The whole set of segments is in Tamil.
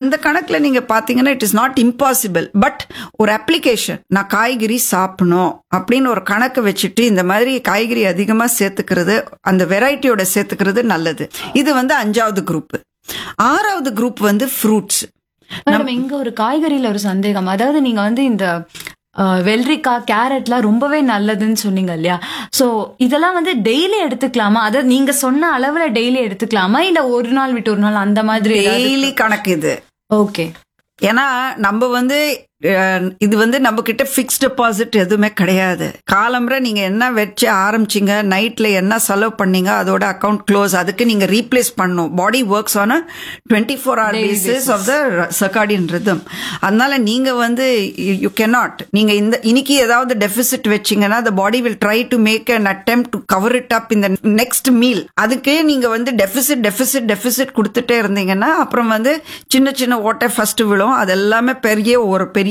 அந்த கணக்கில் நீங்கள் பார்த்தீங்கன்னா it is not impossible but ஒரு அப்ளிகேஷன் நான் காய்கறி சாப்பிடணும் அப்படின்னு ஒரு கணக்கு வச்சுட்டு இந்த மாதிரி காய்கறி அதிகமாக சேர்த்துக்கிறது அந்த வெரைட்டியோட சேர்த்துக்கிறது நல்லது இது வந்து அஞ்சாவது குரூப் ஆறாவது குரூப் வந்து ஃப்ரூட்ஸ் மேடம் இங்க ஒரு காய்கறியில ஒரு சந்தேகம் அதாவது நீங்க வந்து இந்த அஹ், வெள்ளரிக்காய் கேரட்லாம் ரொம்பவே நல்லதுன்னு சொன்னீங்க இல்லையா சோ இதெல்லாம் வந்து டெய்லி எடுத்துக்கலாமா அதாவது நீங்க சொன்ன அளவுல டெய்லி எடுத்துக்கலாமா இல்ல ஒரு நாள் விட்டு ஒரு நாள் அந்த மாதிரி டெய்லி கணக்கு இது ஓகே ஏன்னா நம்ம வந்து அஹ், இது வந்து நம்ம கிட்ட ஃபிக்ஸ்ட் டெபாசிட் எதுவுமே கிடையாது காலம்பரை நீங்க என்ன வச்சு ஆரம்பிச்சீங்க நைட்ல என்ன செலவு பண்ணீங்க அதோட அக்கவுண்ட் க்ளோஸ் அதுக்கு நீங்க ரீப்ளேஸ் பண்ணும் body works on twenty four hour basis of the circadian rhythm அதனால நீங்க வந்து யூ cannot நீங்க இந்த இன்னைக்கு ஏதாவது டெபிசிட் வச்சீங்கன்னா the body will try to make an attempt to cover it up இந்த நெக்ஸ்ட் மீல் அதுக்கே நீங்க வந்து டெபிசிட் டெபிசிட் டெபிசிட் கொடுத்துட்டே இருந்தீங்கன்னா அப்புறம் வந்து சின்ன சின்ன ஓட்டை ஃபர்ஸ்ட் விழும் அது எல்லாமே பெரிய ஒரு பெரிய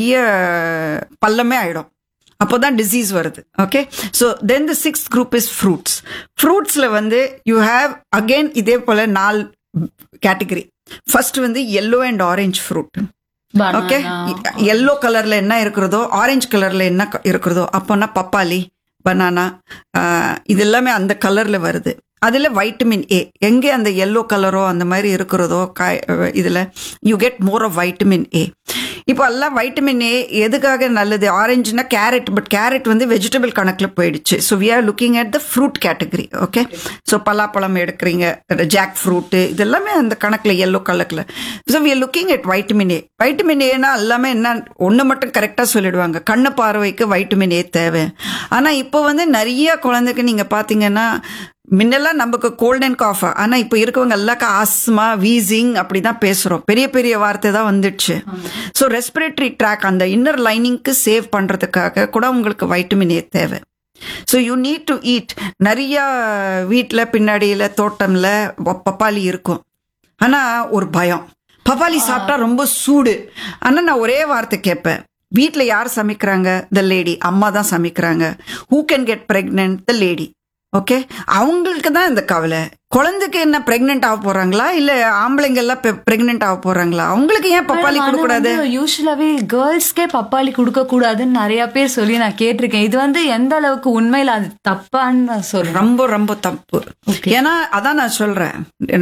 பள்ளமே ஆயிடும் அப்போதான் டிசீஸ் வருது okay so then the six group is fruits ஃப்ரூட்ஸில் வந்து யூ ஹேவ் அகெயின் இதே போல நாலு கேட்டகரி ஃபர்ஸ்ட் வந்து yellow and orange fruit okay yellow கலர்ல என்ன இருக்கிறதோ ஆரஞ்சு கலர்ல என்ன க- இருக்கிறதோ அப்போனா பப்பாளி பனானா இது எல்லாமே அந்த கலர்ல வருது அதுல வைட்டமின் ஏ எங்கே அந்த எல்லோ கலரோ அந்த மாதிரி இருக்கிறதோ காய் அஹ், இதுல you get more of vitamin A இப்போ எல்லாம் வைட்டமின் ஏ எதுக்காக நல்லது ஆரஞ்சுனா கேரட் பட் கேரட் வந்து வெஜிடபிள் கணக்கில் போயிடுச்சு so we are looking at the fruit category okay so பலாப்பழம் எடுக்கிறீங்க ஜாக் ஃப்ரூட்டு இதெல்லாமே அந்த கணக்கில் எல்லோ கலரில் so we are looking at vitamin A vitamin ஏனா எல்லாமே என்ன ஒன்று மட்டும் கரெக்டாக சொல்லிடுவாங்க கண்ணு பார்வைக்கு வைட்டமின் ஏ தேவை ஆனால் இப்போ வந்து நிறைய குழந்தைக்கு நீங்கள் பார்த்தீங்கன்னா முன்னெல்லாம் நமக்கு கோல்ட் அண்ட் காஃப் ஆனா இப்போ இருக்கவங்க எல்லாருக்கும் ஆஸ்மா வீசிங் அப்படி தான் பேசுறோம் பெரிய பெரிய வார்த்தை தான் வந்துடுச்சு ஸோ ரெஸ்பிரேட்டரி ட்ராக் அந்த இன்னர் லைனிங்க்கு சேவ் பண்றதுக்காக கூட உங்களுக்கு வைட்டமின் ஏ தேவை so you need to eat நிறைய வீட்டில் பின்னாடியில் தோட்டம்ல ப- பப்பாளி இருக்கும் ஆனால் ஒரு பயம் பப்பாளி சாப்பிட்டா ரொம்ப சூடு ஆனால் நான் ஒரே வார்த்தை கேட்பேன் வீட்டில் யார் சமைக்கிறாங்க த லேடி அம்மா தான் சமைக்கிறாங்க who can get pregnant the lady okay அவங்களுக்கு தான் இந்த கவலை குழந்தைக்கு என்ன பிரெக்னென்ட் ஆக போறாங்களா இல்ல ஆம்பளைங்க எல்லாம் பிரெக்னென்ட் ஆக போறாங்களா அவங்களுக்கு ஏன் பப்பாளி கொடுக்க கூடாது யூஸ்வலாவே கேர்ள்ஸ்க்கே பப்பாளி கொடுக்க கூடாதுன்னு நிறைய பேர் சொல்லி நான் கேட்டிருக்கேன் இது வந்து எந்த அளவுக்கு உண்மையில அது தப்பான்னு நான் சொல்றேன் ரொம்ப ரொம்ப தப்பு ஏன்னா அதான் நான் சொல்றேன்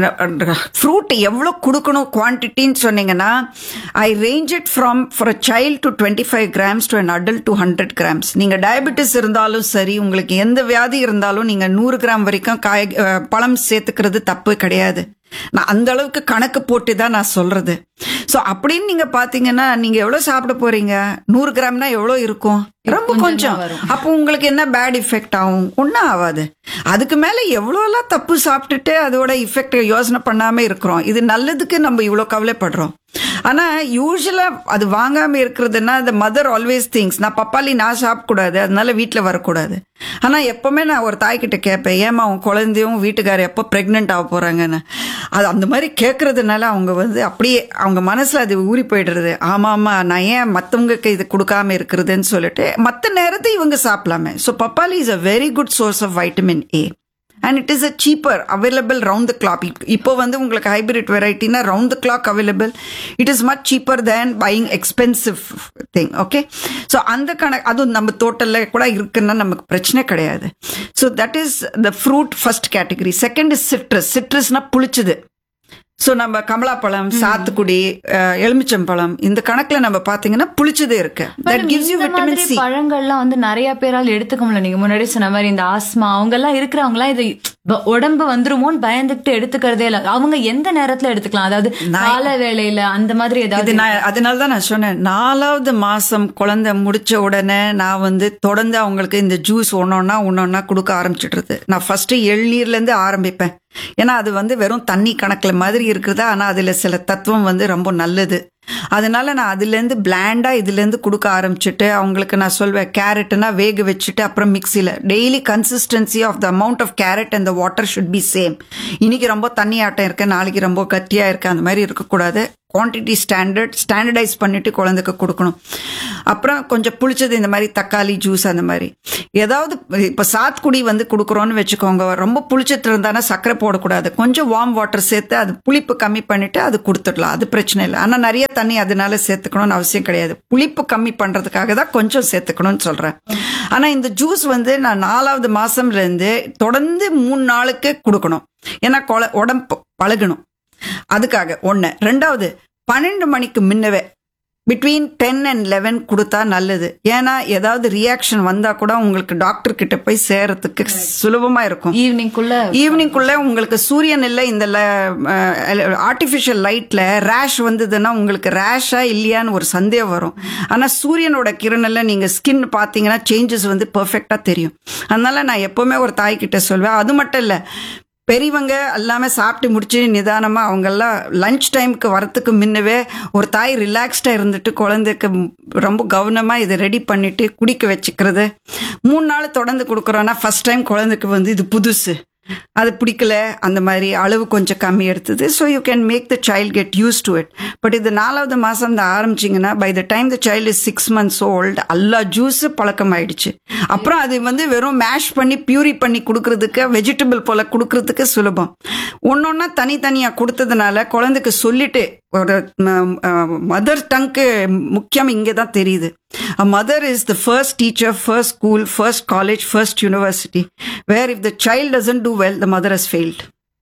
ஃப்ரூட் எவ்வளவு கொடுக்கணும் குவான்டிட்டின்னு சொன்னீங்கன்னா I range it from for a child to twenty five grams to an adult to hundred grams நீங்க டயபெட்டிஸ் இருந்தாலும் சரி உங்களுக்கு எந்த வியாதி இருந்தாலும் நீங்க நூறு கிராம் வரைக்கும் காய் அஹ், பழம் சேர்த்துக்கிறது தப்பு கிடையாது நான் அந்த அளவுக்கு கணக்கு போட்டு தான் நான் சொல்றது ஸோ அப்படின்னு நீங்க பாத்தீங்கன்னா நீங்க எவ்வளவு சாப்பிட போறீங்க நூறு கிராம்னா எவ்வளவு இருக்கும் ரொம்ப கொஞ்சம் அப்போ உங்களுக்கு என்ன பேட் இஃபெக்ட் ஆகும் ஒன்றும் ஆகாது அதுக்கு மேல எவ்வளோலாம் தப்பு சாப்பிட்டுட்டு அதோட இஃபெக்ட் யோசனை பண்ணாம இருக்கிறோம் இது நல்லதுக்கு நம்ம இவ்வளோ கவலைப்படுறோம் ஆனா யூஸ்வலா அது வாங்காம இருக்கிறதுனா the மதர் ஆல்வேஸ் திங்ஸ் நான் பப்பாளி நான் சாப்பிடக்கூடாது அதனால வீட்டில் வரக்கூடாது ஆனா எப்பவுமே நான் ஒரு தாய்கிட்ட கேட்பேன் ஏமா உன் குழந்தையும் வீட்டுக்காரர் எப்போ பிரெக்னென்ட் ஆக போறாங்கன்னு அது அந்த மாதிரி கேட்கறதுனால அவங்க வந்து அப்படியே அவங்க மனசுல அது ஊறி போயிடுறது ஆமா ஆமா நான் ஏன் மற்றவங்களுக்கு இது கொடுக்காம இருக்கிறதுன்னு சொல்லிட்டு மற்ற நேரத்தை இவங்க சாப்பிடலாமே ஸோ பப்பாளி is a very good source of vitamin A and it is a cheaper available round the clock இப்போ வந்து உங்களுக்கு ஹைபிரிட் வெரைட்டினா round the clock available it is much cheaper than buying expensive thing okay so அந்த கணக்கு அதுவும் நம்ம தோட்டலில் கூட இருக்குன்னா நமக்கு பிரச்சனை கிடையாது so that is the fruit first category second is citrus சிட்ரஸ்னா புளிச்சது ஸோ நம்ம கமலாப்பழம் சாத்துக்குடி அஹ், எலுமிச்சம்பழம் இந்த கணக்குல நம்ம பாத்தீங்கன்னா புளிச்சது இருக்கு தட் கிவ்ஸ் யூ இந்த விட்டமின் மாதிரி சி பழங்கள்லாம் வந்து நிறைய பேரால் எடுத்துக்க முடியல நீங்க முன்னாடி சொன்ன மாதிரி இந்த ஆஸ்மா அவங்க எல்லாம் இருக்கிறவங்க எல்லாம் இது ப- உடம்பு வந்துருமோன்னு பயந்துகிட்டு எடுத்துக்கிறதே இல்ல அவங்க எந்த நேரத்துல எடுத்துக்கலாம் அதாவது கால வேளையில அந்த மாதிரி இது ஏதாவது நான் அதனால தான் நான் சொன்னேன் நாலாவது மாசம் குழந்தை முடிச்ச உடனே நான் வந்து தொடர்ந்து அவங்களுக்கு இந்த ஜூஸ் ஒன்னொன்னா ஒன்னொன்னா கொடுக்க ஆரம்பிச்சிடுறது நான் ஃபர்ஸ்ட் எள்நீர்ல இருந்து ஆரம்பிப்பேன் ஏன்னா அது வந்து வெறும் தண்ணி கணக்குல மாதிரி இருக்குதா ஆனா அதுல சில தத்துவம் வந்து ரொம்ப நல்லது அதனால நான் அதுலேருந்து பிளாண்டா இதுலேருந்து கொடுக்க ஆரம்பிச்சுட்டு அவங்களுக்கு நான் சொல்வேன் கேரட்னா வேக வச்சுட்டு அப்புறம் மிக்சியில் daily consistency of the amount of carrot and the water should be same இன்னைக்கு ரொம்ப தண்ணி ஆட்டம் இருக்கு நாளைக்கு ரொம்ப கட்டியா இருக்கு அந்த மாதிரி இருக்கக்கூடாது குவான்டிட்டி ஸ்டாண்டர்ட் ஸ்டாண்டர்டைஸ் பண்ணிட்டு குழந்தைக்கு கொடுக்கணும் அப்புறம் கொஞ்சம் புளிச்சது இந்த மாதிரி தக்காளி ஜூஸ் அந்த மாதிரி ஏதாவது இப்போ சாத்துக்குடி வந்து கொடுக்குறோன்னு வச்சுக்கோங்க ரொம்ப புளிச்சிட்டு இருந்தானா சர்க்கரை போடக்கூடாது கொஞ்சம் வார்ம் வாட்டர் சேர்த்து அது புளிப்பு கம்மி பண்ணிட்டு அது கொடுத்துடலாம் அது பிரச்சனை இல்லை ஆனால் நிறைய தண்ணி அதனால சேர்த்துக்கணும்னு அவசியம் கிடையாது புளிப்பு கம்மி பண்றதுக்காக தான் கொஞ்சம் சேர்த்துக்கணும்னு சொல்றேன் ஆனா இந்த ஜூஸ் வந்து நான் நாலாவது மாசம்ல இருந்து தொடர்ந்து மூணு நாளுக்கு கொடுக்கணும் ஏன்னா கொல- உடம்பு பழகணும் அதுக்காக ஒன்று ரெண்டாவது பன்னெண்டு மணிக்கு முன்னவே பிட்வீன் டென் அண்ட் லெவன் கொடுத்தா நல்லது ஏன்னா ஏதாவது ரியாக்ஷன் வந்தா கூட உங்களுக்கு டாக்டர் கிட்ட போய் சேரத்துக்கு சுலபமா இருக்கும் ஈவினிங்குள்ள ஈவினிங்குள்ள உங்களுக்கு சூரியன் இல்லை இந்த ஆர்டிஃபிஷியல் லைட்ல ரேஷ் வந்ததுன்னா உங்களுக்கு ரேஷா இல்லையான்னு ஒரு சந்தேகம் வரும் ஆனா சூரியனோட கிரணல்ல நீங்க ஸ்கின் பாத்தீங்கன்னா சேஞ்சஸ் வந்து பெர்ஃபெக்டா தெரியும் அதனால நான் எப்பவுமே ஒரு தாய் கிட்ட சொல்வேன் அது மட்டும் இல்ல பெரியவங்க எல்லாமே சாப்பிட்டு முடிச்சு நிதானமா அவங்கெல்லாம் லஞ்ச் டைமுக்கு வரத்துக்கு முன்னவே ஒரு தாய் ரிலாக்ஸ்டா இருந்துட்டு குழந்தைக்கு ரொம்ப கவனமா இதை ரெடி பண்ணிட்டு குடிக்க வச்சுக்கிறது மூணு நாள் தொடர்ந்து கொடுக்குறோன்னா ஃபர்ஸ்ட் டைம் குழந்தைக்கு வந்து இது புதுசு அது பிடிக்கல அந்த மாதிரி அளவு கொஞ்சம் கம்மி எடுத்தது so you can make the child get use to it but இது நாலாவது மாதம் தான் ஆரம்பிச்சிங்கன்னா by the time the child is six months old எல்லா ஜூஸ் பழக்கம் ஆயிடுச்சு அப்புறம் அது வந்து வெறும் மேஷ் பண்ணி பியூரி பண்ணி கொடுக்கறதுக்கு வெஜிடபிள் போல கொடுக்கறதுக்கு சுலபம் ஒன்னொன்னா தனித்தனியாக கொடுத்ததுனால குழந்தைக்கு சொல்லிட்டு ஒரு மதர் டங்க்கு முக்கியம் இங்கே தான் தெரியுது A mother is the first teacher, first school, first college, first university, where if the child doesn't do well, the mother has failed.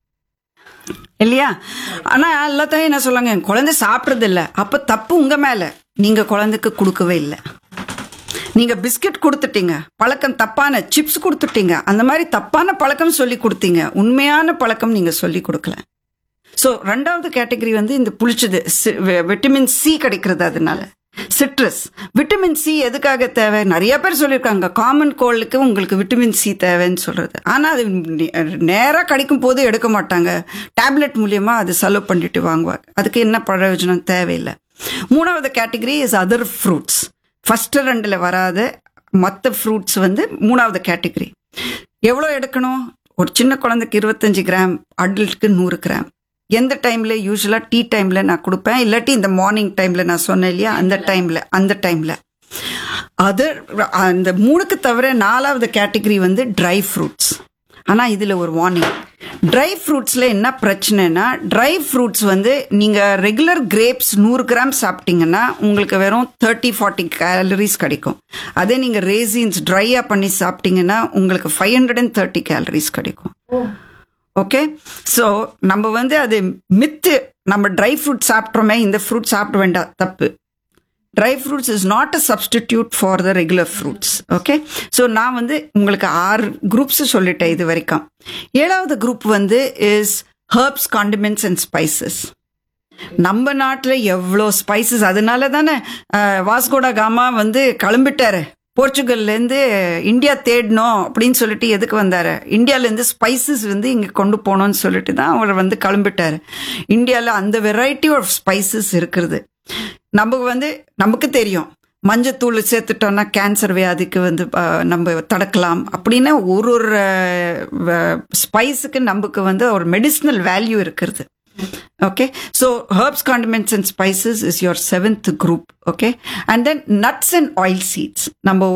இல்லையா ஆனா எல்லாத்தையும் என்ன சொல்லுங்க என் குழந்தை சாப்பிட்றது இல்ல அப்ப தப்பு உங்க மேல நீங்க குழந்தைக்கு கொடுக்கவே இல்லை நீங்க பிஸ்கட் கொடுத்துட்டீங்க பழக்கம் தப்பான சிப்ஸ் கொடுத்துட்டீங்க அந்த மாதிரி தப்பான பழக்கம் சொல்லி கொடுத்தீங்க உண்மையான பழக்கம் நீங்க சொல்லி கொடுக்கல ஸோ ரெண்டாவது கேட்டகரி வந்து இந்த புளிச்சது விட்டமின் சி கிடைக்கிறது அதனால சிட்ரஸ் விட்டமின் சி எதுக்காக தேவை நிறைய பேர் சொல்லியிருக்காங்க காமன் கோல்டுக்கு உங்களுக்கு விட்டமின் சி தேவைன்னு சொல்றது ஆனா அது நேராக கிடைக்கும் போது எடுக்க மாட்டாங்க டேப்லெட் மூலியமா அது செலவு பண்ணிட்டு வாங்குவாங்க அதுக்கு என்ன பிரயோஜனம் தேவையில்லை மூணாவது category is other fruits first ரெண்டில் வராத மற்ற ஃப்ரூட்ஸ் வந்து மூணாவது கேட்டகரி எவ்வளோ எடுக்கணும் ஒரு சின்ன குழந்தைக்கு இருபத்தஞ்சு கிராம் அடல்ட்க்கு நூறு கிராம் எந்த டைம்ல யூஸ்வலா டீ டைம்ல நான் கொடுப்பேன் இல்லாட்டி இந்த மார்னிங் டைம்ல நான் சொன்னேன் இல்லையா அந்த டைம்ல அந்த டைம்ல அது அந்த மூணுக்கு தவிர நாலாவது கேட்டகரி வந்து ட்ரை ஃப்ரூட்ஸ் ஆனா இதுல ஒரு வார்னிங் ட்ரை ஃப்ரூட்ஸ்ல என்ன பிரச்சனைனா ட்ரை ஃப்ரூட்ஸ் வந்து நீங்க ரெகுலர் கிரேப்ஸ் நூறு கிராம் சாப்பிட்டீங்கன்னா உங்களுக்கு வெறும் தேர்ட்டி ஃபார்ட்டி கேலரிஸ் கிடைக்கும் அதே நீங்க ரேசின்ஸ் ட்ரையா பண்ணி சாப்பிட்டீங்கன்னா உங்களுக்கு five hundred and thirty calories கிடைக்கும் ஓகே ஸோ நம்ம வந்து அது மித்து நம்ம ட்ரை ஃப்ரூட் சாப்பிட்றோமே இந்த ஃப்ரூட் சாப்பிட வேண்டாம் தப்பு dry fruits is not a substitute for the regular fruits okay so நான் வந்து உங்களுக்கு ஆறு குரூப்ஸ் சொல்லிட்டேன் இது வரைக்கும் ஏழாவது குரூப் வந்து is herbs condiments and spices நம்ம நாட்டில் எவ்வளோ ஸ்பைசஸ் அதனால தானே வாஸ்கோடா காமா வந்து கிளம்பிட்டாரு போர்ச்சுகல்லேருந்து இந்தியா தேடணும் அப்படின்னு சொல்லிட்டு எதுக்கு வந்தாரு இந்தியாவிலேருந்து ஸ்பைசஸ் வந்து இங்கே கொண்டு போகணும்னு சொல்லிட்டு தான் அவர் வந்து கிளம்பிட்டாரு இந்தியாவில் அந்த வெரைட்டி ஆஃப் ஸ்பைசஸ் இருக்கிறது நமக்கு வந்து நமக்கு தெரியும் மஞ்சத்தூள் சேர்த்துட்டோம்னா கேன்சர் வியாதிக்கு வந்து நம்ம தடுக்கலாம் அப்படின்னு ஒரு ஒரு ஸ்பைஸுக்கு நமக்கு வந்து ஒரு மெடிசினல் வேல்யூ இருக்கிறது okay so herbs condiments and spices is your seventh group okay and then nuts and oil seeds நம்ம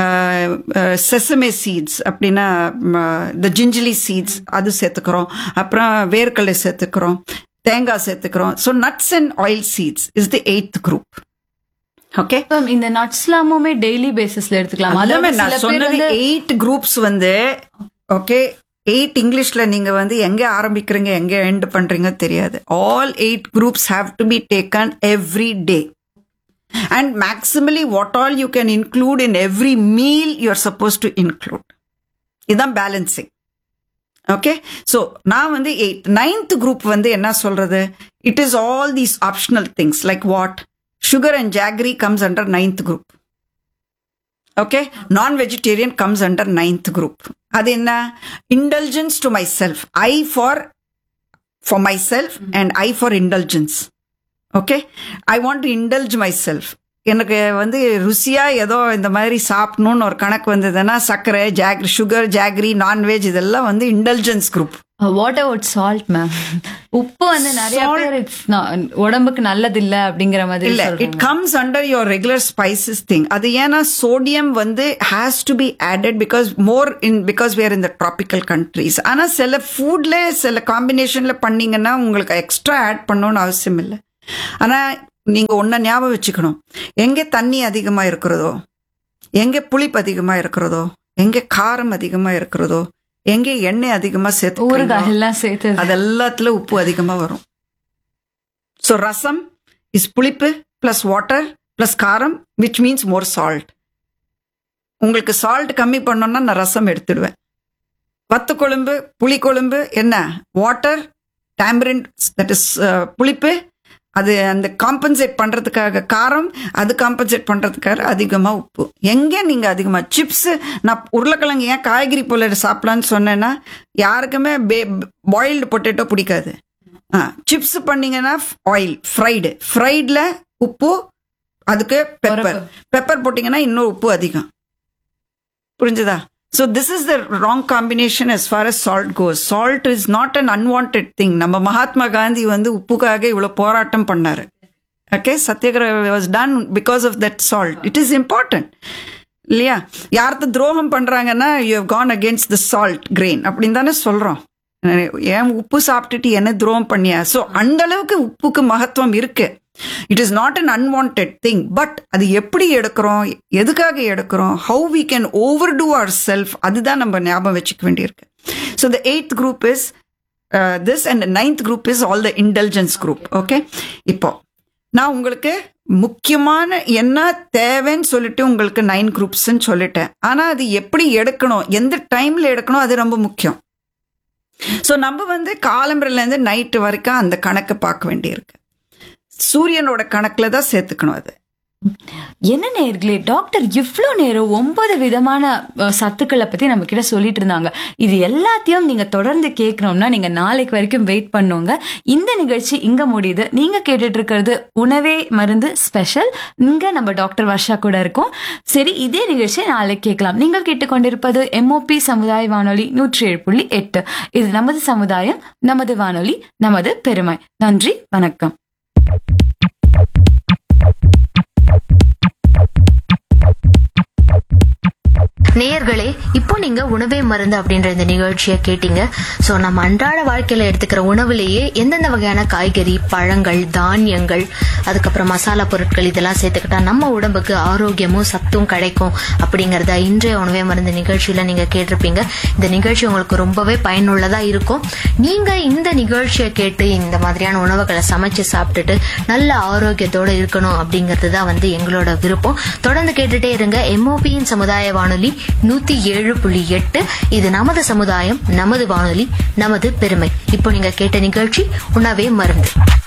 செசமே சீட்ஸ் அப்படின்னா இந்த ஜிஞ்சிலி சீட்ஸ் அது சேர்த்துக்கிறோம் அப்புறம் வேர்க்கடலை சேர்த்துக்கிறோம் தேங்காய் சேர்த்துக்கிறோம் so nuts and oil seeds is the eighth group okay ma'am இந்த நட்ஸ் எல்லாமுமே டெய்லி பேசிஸ்ல எடுத்துக்கலாம் அதாமே அதாவது நான் சில பேர் சொன்னது வந்து எயிட் குரூப்ஸ் வந்து ஓகே எயிட் இங்கிலீஷ்ல நீங்க வந்து எங்க ஆரம்பிக்கிறீங்க எங்க எண்ட் பண்றீங்க தெரியாது all eight groups have to be taken every day and maximally what all you can include in every meal you are suppose to include இதுதான் பேலன்சிங் ஓகே ஸோ நான் வந்து எயிட் நைன்த் குரூப் வந்து என்ன சொல்றது it is all these optional things like what sugar and jaggery comes under ninth group okay non vegetarian comes under ninth group அது என்ன indulgence to myself I for for myself and I for indulgence okay I want to indulge myself எனக்கு வந்து ருசியா ஏதோ இந்த மாதிரி சாப்பிடணும்னு ஒரு கணக்கு வந்ததுன்னா சர்க்கரை ஜாக் சுகர் ஜாகரி நான்வெஜ் இதெல்லாம் வந்து indulgence group what about salt ma'am உப்பு வந்து நிறைய பேர் இட்ஸ் உடம்புக்கு நல்லது இல்ல அப்படிங்கிற மாதிரி இல்ல சொல்றாங்க. It comes under your regular spices thing அது ஏன்னா சோடியம் வந்து has to be added because more in because we are in the tropical countries ஆனா சில ஃபுட்ல சில காம்பினேஷன்ல பண்ணீங்கன்னா உங்களுக்கு எக்ஸ்ட்ரா ஆட் பண்ணணும்னு அவசியம் இல்லை ஆனா நீங்க ஒன்ன ஞாபகம் வச்சுக்கணும் எங்க தண்ணி அதிகமா இருக்கிறதோ எங்க புளிப்பு அதிகமா இருக்கிறதோ எங்க காரம் அதிகமா இருக்கிறதோ எங்க எண்ணெய் அதிகமா சேர்த்து ஊறுகாய் எல்லாம் சேர்த்து அது எல்லாத்துல உப்பு அதிகமா வரும் ஸோ ரசம் இஸ் புளிப்பு பிளஸ் வாட்டர் பிளஸ் காரம் விச் மீன்ஸ் மோர் சால்ட் உங்களுக்கு சால்ட் கம்மி பண்ணோம்னா நான் ரசம் எடுத்துடுவேன் வத்து கொழும்பு புளி கொழும்பு என்ன வாட்டர் டேம்பரின் தட் இஸ் புளிப்பு அது அந்த காம்பன்சேட் பண்றதுக்காக காரம் அது காம்பன்சேட் பண்றதுக்காக அதிகமா உப்பு எங்க நீங்க அதிகமா சிப்ஸ் நான் உருளைக்கிழங்கு ஏன் காய்கறி போல சாப்பிடலான்னு சொன்னேன்னா யாருக்குமே பாயில்டு பொட்டேட்டோ பிடிக்காது சிப்ஸ் பண்ணீங்கன்னா ஆயில் ஃப்ரைடு ஃப்ரைடில் உப்பு அதுக்கு பெப்பர் பெப்பர் போட்டிங்கன்னா இன்னும் உப்பு அதிகம் புரிஞ்சுதா so this is the wrong combination as for as salt goes salt is not an unwanted thing நம்ம மகாத்மா காந்தி வந்து உப்புக்காக இவ்வளோ போராட்டம் பண்ணாரு okay Satyagraha was done because of that salt it is important இல்லையா யார்த்த துரோகம் பண்றாங்கன்னா you have gone against the salt grain அப்படின்னு தானே சொல்றோம் ஏன் உப்பு சாப்பிட்டுட்டு என்ன துரோகம் பண்ணியா ஸோ அந்த அளவுக்கு உப்புக்கு மகத்துவம் இருக்கு it is not an unwanted thing but அது எப்படி எடுக்கிறோம் எதுக்காக எடுக்கிறோம் how we can overdo our self அதுதான் நம்ம ஞாபகம் வச்சுக்க வேண்டியிருக்கு so the eighth group is this and ninth group is all the indulgence group okay இப்போ நான் உங்களுக்கு முக்கியமான என்ன தேவைன்னு சொல்லிட்டு உங்களுக்கு நைன் குரூப்ஸ்ன்னு சொல்லிட்டேன் ஆனால் அது எப்படி எடுக்கணும் எந்த டைம்ல எடுக்கணும் அது ரொம்ப முக்கியம் ஸோ நம்ம வந்து காலம்பரிலேருந்து நைட்டு வரைக்கும் அந்த கணக்கு பார்க்க வேண்டியிருக்கு சூரியனோட கணக்கில் தான் சேர்த்துக்கணும் அது என்ன நேர்களே டாக்டர் இவ்ளோ நேரம் ஒன்பது விதமான அஹ், சத்துக்களை பத்தி நம்ம கிட்ட சொல்லிட்டு இருந்தாங்க இது எல்லாத்தையும் நீங்க தொடர்ந்து கேட்கணும்னா நீங்க நாளைக்கு வரைக்கும் வெயிட் பண்ணுங்க இந்த நிகழ்ச்சி இங்க முடியுது நீங்க கேட்டுட்டு இருக்கிறது உணவே மருந்து ஸ்பெஷல் இங்க நம்ம டாக்டர் வர்ஷா கூட இருக்கோம் சரி இதே நிகழ்ச்சியை நாளைக்கு கேட்கலாம் நீங்கள் கேட்டுக்கொண்டிருப்பது எம்ஓபி சமுதாய வானொலி நூற்றி ஏழு புள்ளி எட்டு இது நமது சமுதாயம் நமது வானொலி நமது பெருமை நன்றி வணக்கம் நேயர்களே இப்போ நீங்க உணவே மருந்து அப்படின்ற இந்த நிகழ்ச்சியை கேட்டீங்க சோ நம்ம அன்றாட வாழ்க்கையில எடுத்துக்கிற உணவுலேயே எந்தெந்த வகையான காய்கறி பழங்கள் தானியங்கள் அதுக்கப்புறம் மசாலா பொருட்கள் இதெல்லாம் சேர்த்துக்கிட்டா நம்ம உடம்புக்கு ஆரோக்கியமும் சத்தும் கிடைக்கும் அப்படிங்கறத இன்றைய உணவே மருந்து நிகழ்ச்சியில நீங்க கேட்டிருப்பீங்க இந்த நிகழ்ச்சி உங்களுக்கு ரொம்பவே பயனுள்ளதா இருக்கும் நீங்க இந்த நிகழ்ச்சியை கேட்டு இந்த மாதிரியான உணவுகளை சமைச்சு சாப்பிட்டுட்டு நல்ல ஆரோக்கியத்தோட இருக்கணும் அப்படிங்கிறது தான் வந்து எங்களோட விருப்பம் தொடர்ந்து கேட்டுட்டே இருங்க எம்ஓபியின் சமுதாய வானொலி நூத்தி ஏழு புள்ளி எட்டு இது நமது சமுதாயம் நமது வானொலி நமது பெருமை இப்போ நீங்க கேட்ட நிகழ்ச்சி உணவே மருந்து